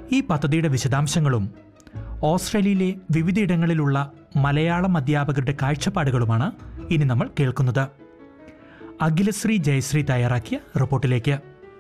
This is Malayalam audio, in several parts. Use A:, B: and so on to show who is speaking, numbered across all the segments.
A: ഈ പദ്ധതിയുടെ വിശദാംശങ്ങളും ഓസ്ട്രേലിയയിലെ വിവിധയിടങ്ങളിലുള്ള മലയാളം അധ്യാപകരുടെ കാഴ്ചപ്പാടുകളുമാണ് ഇനി നമ്മൾ കേൾക്കുന്നത് അഖിലശ്രീ ജയശ്രീ തയ്യാറാക്കിയ റിപ്പോർട്ടിലേക്ക്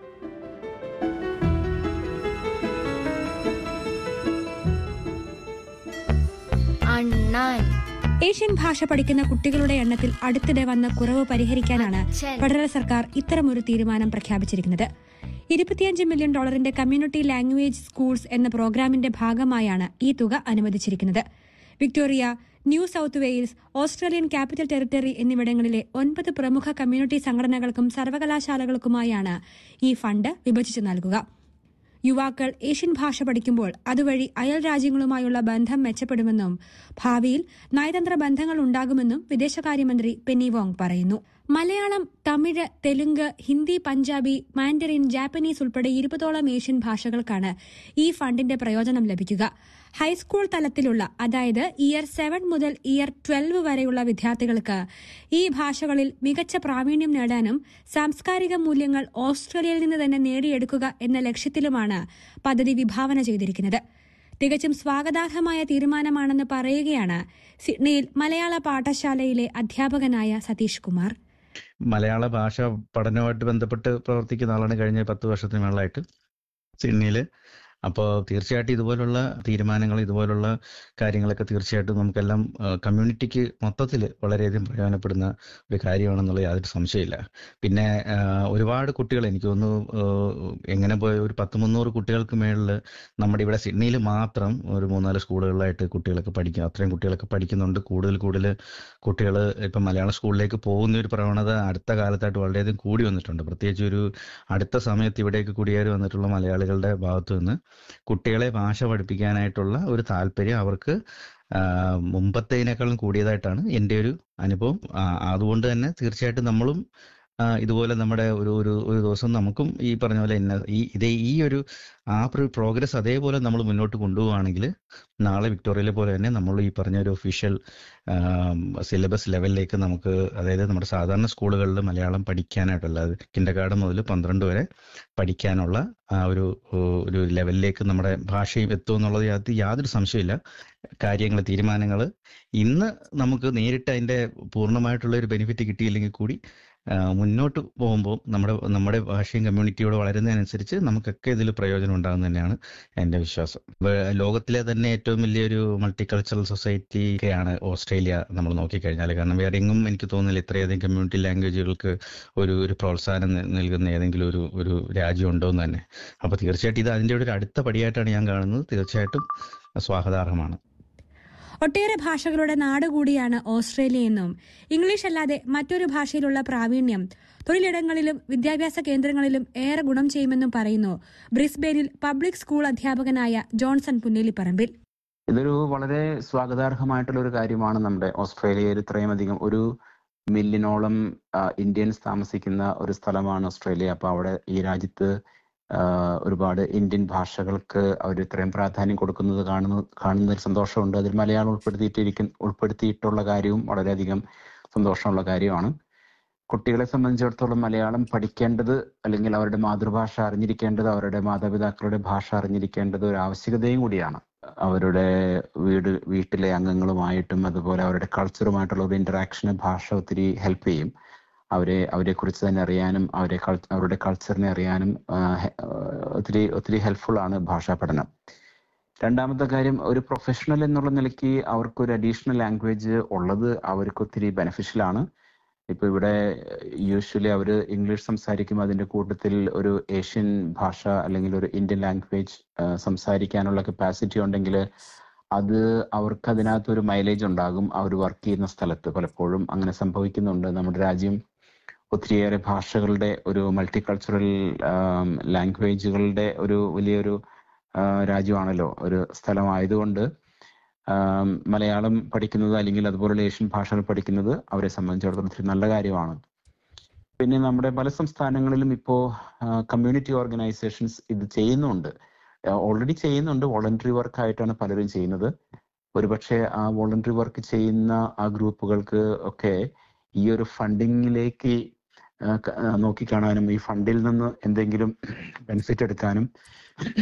B: അണ്ണാൻ
C: ഏഷ്യൻ ഭാഷ പഠിക്കുന്ന കുട്ടികളുടെ എണ്ണത്തിൽ അടുത്തിടെ വന്ന കുറവ് പരിഹരിക്കാനാണ്
B: അച്ഛൻ.
C: ഫെഡറൽ സർക്കാർ ഇത്തരമൊരു തീരുമാനം പ്രഖ്യാപിച്ചിരിക്കുന്നത് ഇരുപത്തിയഞ്ച് മില്യൺ ഡോളറിന്റെ കമ്മ്യൂണിറ്റി ലാംഗ്വേജ് സ്കൂൾസ് എന്ന പ്രോഗ്രാമിന്റെ ഭാഗമായാണ് ഈ തുക അനുവദിച്ചിരിക്കുന്നത് Victoria New South Wales Australian Capital Territory എന്നിവിടങ്ങളിലെ ഒൻപത് പ്രമുഖ കമ്മ്യൂണിറ്റി സംഘടനകൾക്കും സർവകലാശാലകൾക്കുമായാണ് ഈ ഫണ്ട് വിഭജിച്ചു നൽകുക യുവാക്കൾ ഏഷ്യൻ ഭാഷ പഠിക്കുമ്പോൾ അതുവഴി അയൽ രാജ്യങ്ങളുമായുള്ള ബന്ധം മെച്ചപ്പെടുമെന്നും ഭാവിയിൽ നയതന്ത്ര ബന്ധങ്ങൾ ഉണ്ടാകുമെന്നും വിദേശകാര്യമന്ത്രി പെന്നി വോങ് പറയുന്നു മലയാളം തമിഴ് തെലുങ്ക് ഹിന്ദി പഞ്ചാബി മാൻഡറിൻ ജാപ്പനീസ് ഉൾപ്പെടെ ഇരുപതോളം ഏഷ്യൻ ഭാഷകൾക്കാണ് ഈ ഫണ്ടിന്റെ പ്രയോജനം ലഭിക്കുക ഹൈസ്കൂൾ തലത്തിലുള്ള അതായത് ഇയർ സെവൻ മുതൽ ഇയർ ട്വൽവ് വരെയുള്ള വിദ്യാർത്ഥികൾക്ക് ഈ ഭാഷകളിൽ മികച്ച പ്രാവീണ്യം നേടാനും സാംസ്കാരിക മൂല്യങ്ങൾ ഓസ്ട്രേലിയയിൽ നിന്ന് തന്നെ നേടിയെടുക്കുക എന്ന ലക്ഷ്യത്തിലുമാണ് പദ്ധതി വിഭാവന ചെയ്തിരിക്കുന്നത് തികച്ചും സ്വാഗതാർഹമായ തീരുമാനമാണെന്ന് പറയുകയാണ് സിഡ്നിയിൽ മലയാള പാഠശാലയിലെ അധ്യാപകനായ സതീഷ് കുമാർ
D: മലയാള ഭാഷ പഠനവുമായിട്ട് ബന്ധപ്പെട്ട് പ്രവർത്തിക്കുന്ന ആളാണ് കഴിഞ്ഞ പത്ത് വർഷത്തിന് മേളായിട്ട് സിഡ്നിയിൽ അപ്പോൾ തീർച്ചയായിട്ടും ഇതുപോലുള്ള തീരുമാനങ്ങൾ ഇതുപോലുള്ള കാര്യങ്ങളൊക്കെ തീർച്ചയായിട്ടും നമുക്കെല്ലാം കമ്മ്യൂണിറ്റിക്ക് മൊത്തത്തിൽ വളരെയധികം പ്രയോജനപ്പെടുന്ന ഒരു കാര്യമാണെന്നുള്ള യാതൊരു സംശയമില്ല പിന്നെ ആ, ഒരുപാട് കുട്ടികൾ എനിക്ക് തോന്നുന്നു ആ, എങ്ങനെ പോയ ഒരു പത്ത് മുന്നൂറ് കുട്ടികൾക്ക് മേളിൽ നമ്മുടെ ഇവിടെ സിഡ്നിയിൽ മാത്രം ഒരു മൂന്നാല് സ്കൂളുകളിലായിട്ട് കുട്ടികളൊക്കെ പഠിക്കും അത്രയും കുട്ടികളൊക്കെ പഠിക്കുന്നുണ്ട് കൂടുതൽ കൂടുതൽ കുട്ടികൾ ഇപ്പം മലയാള സ്കൂളിലേക്ക് പോകുന്ന ഒരു പ്രവണത അടുത്ത കാലത്തായിട്ട് വളരെയധികം കൂടി വന്നിട്ടുണ്ട് പ്രത്യേകിച്ച് ഒരു അടുത്ത സമയത്ത് ഇവിടേക്ക് കുടിയേറി വന്നിട്ടുള്ള മലയാളികളുടെ ഭാഗത്തു നിന്ന് കുട്ടികളെ ഭാഷ പഠിപ്പിക്കാനായിട്ടുള്ള ഒരു താല്പര്യം അവർക്ക് ആ, മുമ്പത്തേതിനേക്കാളും കൂടിയതായിട്ടാണ് എൻ്റെ ഒരു അനുഭവം ആ, അതുകൊണ്ട് തന്നെ തീർച്ചയായിട്ടും നമ്മളും ആ, ഇതുപോലെ നമ്മുടെ ഒരു ഒരു ഒരു ദിവസം നമുക്കും ഈ പറഞ്ഞ പോലെ ഇന്ന ഈ ഇതേ ഈ ഒരു ആ പ്രോഗ്രസ് അതേപോലെ നമ്മൾ മുന്നോട്ട് കൊണ്ടുപോവുകയാണെങ്കിൽ നാളെ വിക്ടോറിയയിലെ പോലെ തന്നെ നമ്മൾ ഈ പറഞ്ഞ ഒരു ഒഫീഷ്യൽ സിലബസ് ലെവലിലേക്ക് നമുക്ക് അതായത് നമ്മുടെ സാധാരണ സ്കൂളുകളിൽ മലയാളം പഠിക്കാനായിട്ടുള്ള കിൻഡർ ഗാർഡൻ മുതൽ പന്ത്രണ്ട് വരെ പഠിക്കാനുള്ള ആ ഒരു ഒരു ലെവലിലേക്ക് നമ്മുടെ ഭാഷയും എത്തും എന്നുള്ളത് യാതൊരു യാതൊരു സംശയമില്ല കാര്യങ്ങൾ തീരുമാനങ്ങൾ ഇന്ന് നമുക്ക് നേരിട്ട് അതിന്റെ പൂർണ്ണമായിട്ടുള്ള ഒരു ബെനിഫിറ്റ് കിട്ടിയില്ലെങ്കിൽ കൂടി ആ, മുന്നോട്ട് പോകുമ്പോൾ നമ്മുടെ നമ്മുടെ ഭാഷയും കമ്മ്യൂണിറ്റിയോട് വളരുന്നതിനനുസരിച്ച് നമുക്കൊക്കെ ഇതിൽ പ്രയോജനം ഉണ്ടാകും തന്നെയാണ് എൻ്റെ വിശ്വാസം വേ- ലോകത്തിലെ തന്നെ ഏറ്റവും വലിയൊരു മൾട്ടി കൾച്ചറൽ സൊസൈറ്റി ഒക്കെയാണ് ഓസ്ട്രേലിയ നമ്മൾ നോക്കിക്കഴിഞ്ഞാൽ കാരണം വേറെ എങ്ങും എനിക്ക് തോന്നുന്നില്ല ഇത്രയധികം കമ്മ്യൂണിറ്റി ലാംഗ്വേജുകൾക്ക് ഒരു ഒരു പ്രോത്സാഹനം ന- നൽകുന്ന ഏതെങ്കിലും ഒരു ഒരു രാജ്യം ഉണ്ടോ എന്ന് തന്നെ അപ്പോൾ തീർച്ചയായിട്ടും ഇത് അതിൻ്റെ ഒരു അടുത്ത പടിയായിട്ടാണ് ഞാൻ കാണുന്നത് തീർച്ചയായിട്ടും സ്വാഗതാർഹമാണ്
C: ഒട്ടേറെ ഭാഷകളുടെ നാട് കൂടിയാണ് ഓസ്ട്രേലിയ എന്നും ഇംഗ്ലീഷ് അല്ലാതെ മറ്റൊരു ഭാഷയിലുള്ള പ്രാവീണ്യം തൊഴിലിടങ്ങളിലും വിദ്യാഭ്യാസ കേന്ദ്രങ്ങളിലും ഏറെ ഗുണം ചെയ്യുമെന്നും പറയുന്നു ബ്രിസ്ബെയിനിൽ പബ്ലിക് സ്കൂൾ അധ്യാപകനായ ജോൺസൺ പുന്നേലിപ്പറമ്പിൽ
E: ഇതൊരു വളരെ സ്വാഗതാർഹമായിട്ടുള്ള ഒരു കാര്യമാണ് നമ്മുടെ ഓസ്ട്രേലിയയിൽ ഇത്രയും അധികം ഒരു മില്യനോളം ആ, ഇന്ത്യൻസ് താമസിക്കുന്ന ഒരു സ്ഥലമാണ് ഓസ്ട്രേലിയ അപ്പൊ അവിടെ ഈ രാജ്യത്ത് ആ, ഒരുപാട് ഇന്ത്യൻ ഭാഷകൾക്ക് അവർ ഇത്രയും പ്രാധാന്യം കൊടുക്കുന്നത് കാണുന്ന കാണുന്നതിൽ സന്തോഷമുണ്ട് അതിൽ മലയാളം ഉൾപ്പെടുത്തിയിട്ടിരിക്കുന്ന ഉൾപ്പെടുത്തിയിട്ടുള്ള കാര്യവും വളരെയധികം സന്തോഷമുള്ള കാര്യമാണ് കുട്ടികളെ സംബന്ധിച്ചിടത്തോളം മലയാളം പഠിക്കേണ്ടത് അല്ലെങ്കിൽ അവരുടെ മാതൃഭാഷ അറിഞ്ഞിരിക്കേണ്ടത് അവരുടെ മാതാപിതാക്കളുടെ ഭാഷ അറിഞ്ഞിരിക്കേണ്ടത് ഒരു ആവശ്യകതയും കൂടിയാണ് അവരുടെ വീട് വീട്ടിലെ അംഗങ്ങളുമായിട്ടും അതുപോലെ അവരുടെ കൾച്ചറുമായിട്ടുള്ള ഒരു ഇന്ററാക്ഷന് ഭാഷ ഒത്തിരി ഹെൽപ്പ് ചെയ്യും അവരെ അവരെ കുറിച്ച് തന്നെ അറിയാനും അവരെ കൾ- അവരുടെ കൾച്ചറിനെ അറിയാനും ആ, ഹെ- ആ, ഒത്തിരി ഒത്തിരി ഹെൽപ്ഫുൾ ആണ് ഭാഷാ പഠനം രണ്ടാമത്തെ കാര്യം ഒരു പ്രൊഫഷണൽ എന്നുള്ള നിലയ്ക്ക് അവർക്ക് ഒരു അഡീഷണൽ ലാംഗ്വേജ് ഉള്ളത് അവർക്ക് ഒത്തിരി ബെനിഫിഷ്യൽ ആണ് ഇപ്പൊ ഇവിടെ യൂഷ്വലി അവർ ഇംഗ്ലീഷ് സംസാരിക്കും അതിന്റെ കൂട്ടത്തിൽ ഒരു ഏഷ്യൻ ഭാഷ അല്ലെങ്കിൽ ഒരു ഇന്ത്യൻ ലാംഗ്വേജ് സംസാരിക്കാനുള്ള കപ്പാസിറ്റി ഉണ്ടെങ്കിൽ അത് അവർക്ക് അതിനകത്ത് ഒരു മൈലേജ് ഉണ്ടാകും അവർ വർക്ക് ചെയ്യുന്ന സ്ഥലത്ത് പലപ്പോഴും അങ്ങനെ സംഭവിക്കുന്നുണ്ട് നമ്മുടെ രാജ്യം ഒത്തിരിയേറെ ഭാഷകളുടെ ഒരു മൾട്ടി കൾച്ചറൽ ലാംഗ്വേജുകളുടെ ഒരു വലിയൊരു ആ, രാജ്യമാണല്ലോ ഒരു സ്ഥലമായതുകൊണ്ട് ആം, മലയാളം പഠിക്കുന്നത് അല്ലെങ്കിൽ അതുപോലുള്ള ഏഷ്യൻ ഭാഷകൾ പഠിക്കുന്നത് അവരെ സംബന്ധിച്ചിടത്തോളം ഒത്തിരി നല്ല കാര്യമാണ് പിന്നെ നമ്മുടെ പല സംസ്ഥാനങ്ങളിലും ഇപ്പോ കമ്മ്യൂണിറ്റി ഓർഗനൈസേഷൻസ് ഇത് ചെയ്യുന്നുണ്ട് ഓൾറെഡി ചെയ്യുന്നുണ്ട് വോളണ്ടറി വർക്ക് ആയിട്ടാണ് പലരും ചെയ്യുന്നത് ഒരുപക്ഷെ ആ വോളണ്ടറി വർക്ക് ചെയ്യുന്ന ആ ഗ്രൂപ്പുകൾക്ക് ഒക്കെ ഈ ഒരു ഫണ്ടിങ്ങിലേക്ക് നോക്കിക്കാണാനും ഈ ഫണ്ടിൽ നിന്ന് എന്തെങ്കിലും ബെനിഫിറ്റ് എടുക്കാനും